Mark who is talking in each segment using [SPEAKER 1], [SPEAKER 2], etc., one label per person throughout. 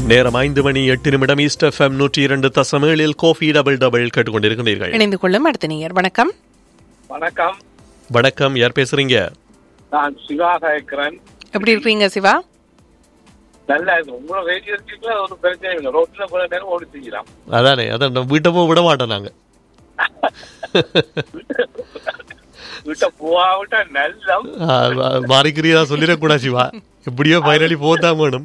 [SPEAKER 1] நேரம் ஐந்து மணி எட்டு நிமிடம் ஈஸ்ட் எஃப்எம் நூற்றி இரண்டு தசமேழில் கோஃபி டபுள் டபுள் கேட்டுக்கொண்டிருக்கிறீர்கள்
[SPEAKER 2] இணைந்து கொள்ளும் அடுத்த நேயர் வணக்கம்
[SPEAKER 3] வணக்கம்
[SPEAKER 1] வணக்கம் யார் பேசுறீங்க
[SPEAKER 3] நான் சிவா கேட்கிறேன்
[SPEAKER 2] எப்படி இருக்கீங்க சிவா
[SPEAKER 3] நல்லா இருக்கு உங்களோட ரேடியோ இருக்கீங்களா ஒரு பிரச்சனை இல்லை ரோட்ல போற நேரம் ஓடி செய்யலாம்
[SPEAKER 1] அதானே அதான் நம்ம வீட்டை போக விட மாட்டோம் நாங்க
[SPEAKER 3] விட்ட போவாவிட்டா நல்லம்
[SPEAKER 1] ஆ, வா- மாறிக்கிறீரா சொல்லிடக்கூடாது சிவா எப்படியோ ஃபைனலி போதான் வேணும்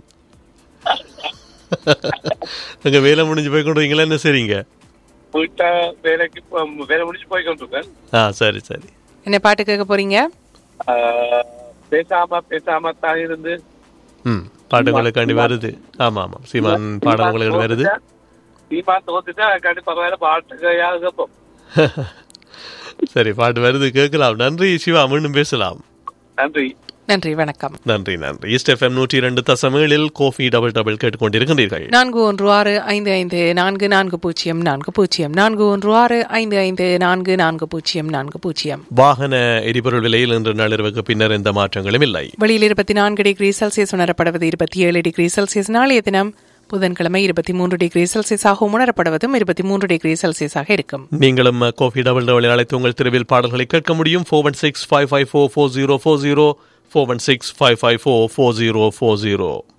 [SPEAKER 1] அங்க வேலை முடிஞ்சு போய் கொண்டு வரீங்களா என்ன சரிங்க
[SPEAKER 3] வீட்ட வேலைக்கு போ- வேலை முடிச்சு போய் கொண்டிருக்கேன்
[SPEAKER 1] ஆ சரி சரி
[SPEAKER 2] என்ன பாட்டு கேட்க போறீங்க
[SPEAKER 3] ஆஹ், பேசாம பேசாம தான் இருந்து
[SPEAKER 1] ம் பாடங்களுக்காண்டி வருது ஆமா ஆமா சீமான் பாடங்களுக்கு வருது
[SPEAKER 3] சீமா தோத்துட்டா கண்டி பரவாயில்ல பாட்டுக்கையாக கேட்போம்
[SPEAKER 1] சரி பாட்டு வருது கேட்கலாம் நன்றி சிவா மீண்டும் பேசலாம்
[SPEAKER 3] நன்றி
[SPEAKER 2] நன்றி வணக்கம்
[SPEAKER 1] நன்றி நன்றி ஈஸ்ட் எஃப்எம் நூற்றி இரண்டு தசமேழில் கோஃபி டபுள் டபுள் கேட்டுக்கொண்டிருக்கின்றீர்கள்
[SPEAKER 2] நான்கு ஒன்று ஆறு ஐந்து ஐந்து நான்கு நான்கு பூஜ்ஜியம் நான்கு பூஜ்ஜியம் நான்கு ஒன்று ஆறு ஐந்து ஐந்து நான்கு நான்கு பூஜ்ஜியம் நான்கு பூஜ்ஜியம்
[SPEAKER 1] வாகன எரிபொருள் விலையில் இன்று நள்ளிரவுக்கு பின்னர் எந்த மாற்றங்களும் இல்லை
[SPEAKER 2] வெளியில் இருபத்தி நான்கு டிகிரி செல்சியஸ் உணரப்படுவது இருபத்தி ஏழு டிகிரி செல்சியஸ் நாளைய தினம் புதன்கிழமை இருபத்தி மூன்று டிகிரி செல்சியஸாகவும் உணரப்படுவதும் இருபத்தி மூன்று டிகிரி செல்சியஸாக இருக்கும்
[SPEAKER 1] நீங்களும் கோஃபி டபுள் டபுள் அழைத்து உங்கள் தெருவில் பாடல்களை கேட்க முடியும் four one six five five four four zero four zero four one six five five four four zero four zero